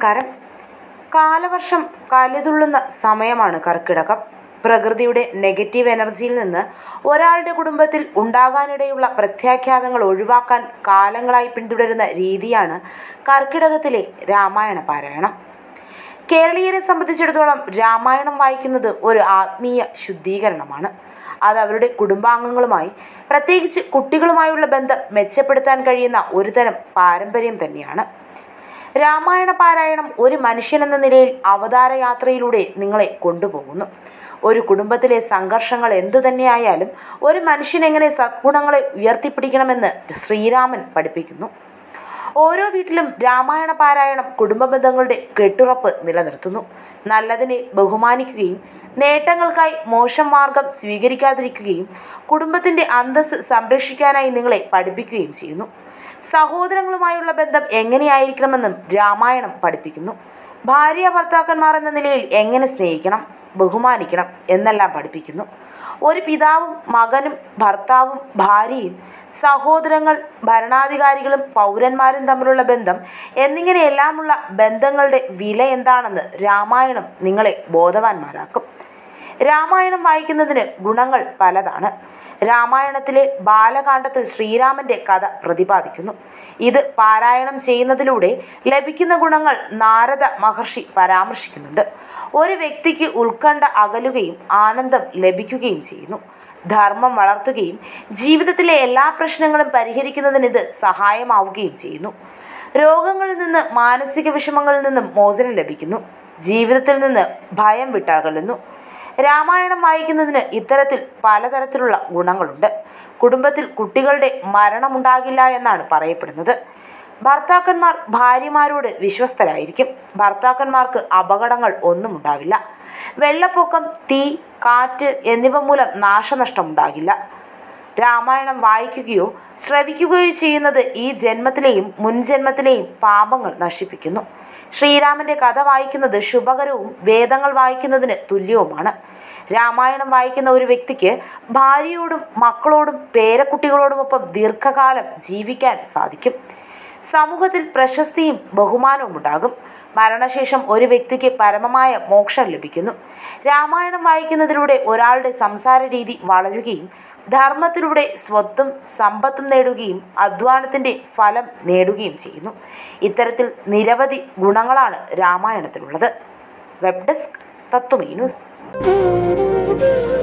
നമസ്കാരം കാലവർഷം കലിതുള്ളുന്ന സമയമാണ് കർക്കിടകം പ്രകൃതിയുടെ നെഗറ്റീവ് എനർജിയിൽ നിന്ന് ഒരാളുടെ കുടുംബത്തിൽ ഉണ്ടാകാനിടയുള്ള പ്രത്യാഘാതങ്ങൾ ഒഴിവാക്കാൻ കാലങ്ങളായി പിന്തുടരുന്ന രീതിയാണ് കർക്കിടകത്തിലെ രാമായണ പാരായണം കേരളീയരെ സംബന്ധിച്ചിടത്തോളം രാമായണം വായിക്കുന്നത് ഒരു ആത്മീയ ശുദ്ധീകരണമാണ് അത് അവരുടെ കുടുംബാംഗങ്ങളുമായി പ്രത്യേകിച്ച് കുട്ടികളുമായുള്ള ബന്ധം മെച്ചപ്പെടുത്താൻ കഴിയുന്ന ഒരുതരം പാരമ്പര്യം തന്നെയാണ് രാമായണ പാരായണം ഒരു മനുഷ്യനെന്ന നിലയിൽ അവതാരയാത്രയിലൂടെ നിങ്ങളെ കൊണ്ടുപോകുന്നു ഒരു കുടുംബത്തിലെ സംഘർഷങ്ങൾ എന്തു തന്നെയായാലും ഒരു മനുഷ്യൻ എങ്ങനെ സദ്ഗുണങ്ങളെ ഉയർത്തിപ്പിടിക്കണമെന്ന് ശ്രീരാമൻ പഠിപ്പിക്കുന്നു ഓരോ വീട്ടിലും രാമായണ പാരായണം കുടുംബ ബന്ധങ്ങളുടെ കെട്ടുറപ്പ് നിലനിർത്തുന്നു നല്ലതിനെ ബഹുമാനിക്കുകയും നേട്ടങ്ങൾക്കായി മോശം മാർഗം സ്വീകരിക്കാതിരിക്കുകയും കുടുംബത്തിൻ്റെ അന്തസ്സ് സംരക്ഷിക്കാനായി നിങ്ങളെ പഠിപ്പിക്കുകയും ചെയ്യുന്നു സഹോദരങ്ങളുമായുള്ള ബന്ധം എങ്ങനെയായിരിക്കണമെന്നും രാമായണം പഠിപ്പിക്കുന്നു ഭാര്യ ഭർത്താക്കന്മാർ എന്ന നിലയിൽ എങ്ങനെ സ്നേഹിക്കണം ബഹുമാനിക്കണം എന്നെല്ലാം പഠിപ്പിക്കുന്നു ഒരു പിതാവും മകനും ഭർത്താവും ഭാര്യയും സഹോദരങ്ങൾ ഭരണാധികാരികളും പൗരന്മാരും തമ്മിലുള്ള ബന്ധം എന്നിങ്ങനെയെല്ലാമുള്ള ബന്ധങ്ങളുടെ വില എന്താണെന്ന് രാമായണം നിങ്ങളെ ബോധവാന്മാരാക്കും രാമായണം വായിക്കുന്നതിന് ഗുണങ്ങൾ പലതാണ് രാമായണത്തിലെ ബാലകാണ്ഡത്തിൽ ശ്രീരാമന്റെ കഥ പ്രതിപാദിക്കുന്നു ഇത് പാരായണം ചെയ്യുന്നതിലൂടെ ലഭിക്കുന്ന ഗുണങ്ങൾ നാരദ മഹർഷി പരാമർശിക്കുന്നുണ്ട് ഒരു വ്യക്തിക്ക് ഉത്കണ്ഠ അകലുകയും ആനന്ദം ലഭിക്കുകയും ചെയ്യുന്നു ധർമ്മം വളർത്തുകയും ജീവിതത്തിലെ എല്ലാ പ്രശ്നങ്ങളും പരിഹരിക്കുന്നതിന് ഇത് സഹായമാവുകയും ചെയ്യുന്നു രോഗങ്ങളിൽ നിന്ന് മാനസിക വിഷമങ്ങളിൽ നിന്നും മോചനം ലഭിക്കുന്നു ജീവിതത്തിൽ നിന്ന് ഭയം വിട്ടകലുന്നു രാമായണം വായിക്കുന്നതിന് ഇത്തരത്തിൽ പലതരത്തിലുള്ള ഗുണങ്ങളുണ്ട് കുടുംബത്തിൽ കുട്ടികളുടെ മരണമുണ്ടാകില്ല എന്നാണ് പറയപ്പെടുന്നത് ഭർത്താക്കന്മാർ ഭാര്യമാരോട് വിശ്വസ്തരായിരിക്കും ഭർത്താക്കന്മാർക്ക് അപകടങ്ങൾ ഒന്നും ഉണ്ടാവില്ല വെള്ളപ്പൊക്കം തീ കാറ്റ് എന്നിവ മൂലം നാശനഷ്ടം ഉണ്ടാകില്ല രാമായണം വായിക്കുകയോ ശ്രവിക്കുകയോ ചെയ്യുന്നത് ഈ ജന്മത്തിലെയും മുൻജന്മത്തിലെയും പാപങ്ങൾ നശിപ്പിക്കുന്നു ശ്രീരാമന്റെ കഥ വായിക്കുന്നത് ശുഭകരവും വേദങ്ങൾ വായിക്കുന്നതിന് തുല്യവുമാണ് രാമായണം വായിക്കുന്ന ഒരു വ്യക്തിക്ക് ഭാര്യയോടും മക്കളോടും പേരക്കുട്ടികളോടുമൊപ്പം ദീർഘകാലം ജീവിക്കാൻ സാധിക്കും സമൂഹത്തിൽ പ്രശസ്തിയും ബഹുമാനവും ഉണ്ടാകും മരണശേഷം ഒരു വ്യക്തിക്ക് പരമമായ മോക്ഷം ലഭിക്കുന്നു രാമായണം വായിക്കുന്നതിലൂടെ ഒരാളുടെ സംസാര രീതി വളരുകയും ധർമ്മത്തിലൂടെ സ്വത്തും സമ്പത്തും നേടുകയും അധ്വാനത്തിൻ്റെ ഫലം നേടുകയും ചെയ്യുന്നു ഇത്തരത്തിൽ നിരവധി ഗുണങ്ങളാണ് രാമായണത്തിലുള്ളത് വെബ് ഡെസ്ക് തത്വമേ ന്യൂസ്